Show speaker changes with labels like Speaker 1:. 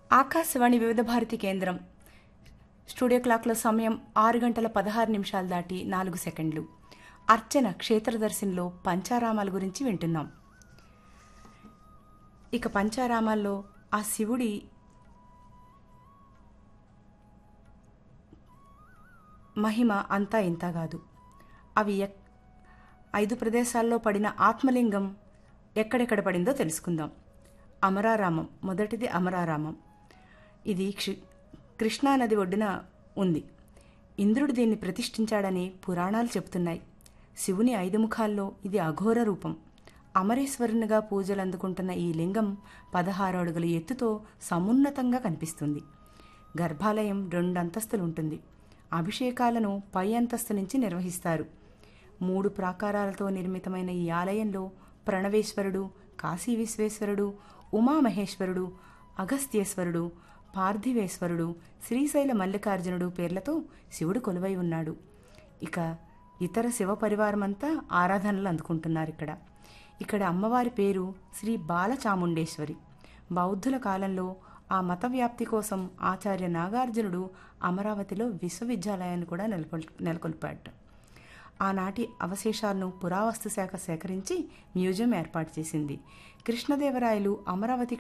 Speaker 1: ఆకాశవాణి వివిధ భారతి కేంద్రం స్టూడియో క్లాక్లో సమయం ఆరు గంటల పదహారు నిమిషాలు దాటి నాలుగు సెకండ్లు అర్చన క్షేత్రదర్శినిలో పంచారామాల గురించి వింటున్నాం ఇక పంచారామాల్లో ఆ శివుడి మహిమ అంతా ఇంత కాదు అవి ఎక్- ఐదు ప్రదేశాల్లో పడిన ఆత్మలింగం ఎక్కడెక్కడ పడిందో తెలుసుకుందాం అమరారామం మొదటిది అమరారామం ఇది క్షి- కృష్ణానది ఒడ్డున ఉంది ఇంద్రుడు దీన్ని ప్రతిష్ఠించాడని పురాణాలు చెబుతున్నాయి శివుని ఐదు ముఖాల్లో ఇది అఘోర రూపం అమరేశ్వరునిగా పూజలు అందుకుంటున్న ఈ లింగం పదహారు అడుగుల ఎత్తుతో సమున్నతంగా కనిపిస్తుంది గర్భాలయం రెండు అంతస్తులుంటుంది అభిషేకాలను పై అంతస్తు నుంచి నిర్వహిస్తారు మూడు ప్రాకారాలతో నిర్మితమైన ఈ ఆలయంలో ప్రణవేశ్వరుడు కాశీ విశ్వేశ్వరుడు ఉమామహేశ్వరుడు అగస్త్యేశ్వరుడు పార్థివేశ్వరుడు శ్రీశైల మల్లికార్జునుడు పేర్లతో శివుడు కొలువై ఉన్నాడు ఇక ఇతర శివ పరివారమంతా ఆరాధనలు అందుకుంటున్నారు ఇక్కడ ఇక్కడ అమ్మవారి పేరు శ్రీ బాలచాముండేశ్వరి బౌద్ధుల కాలంలో ఆ మత వ్యాప్తి కోసం ఆచార్య నాగార్జునుడు అమరావతిలో విశ్వవిద్యాలయాన్ని కూడా నెలకొల్ నెలకొల్పాడు ఆనాటి అవశేషాలను పురావస్తు శాఖ సేకరించి మ్యూజియం ఏర్పాటు చేసింది కృష్ణదేవరాయలు అమరావతి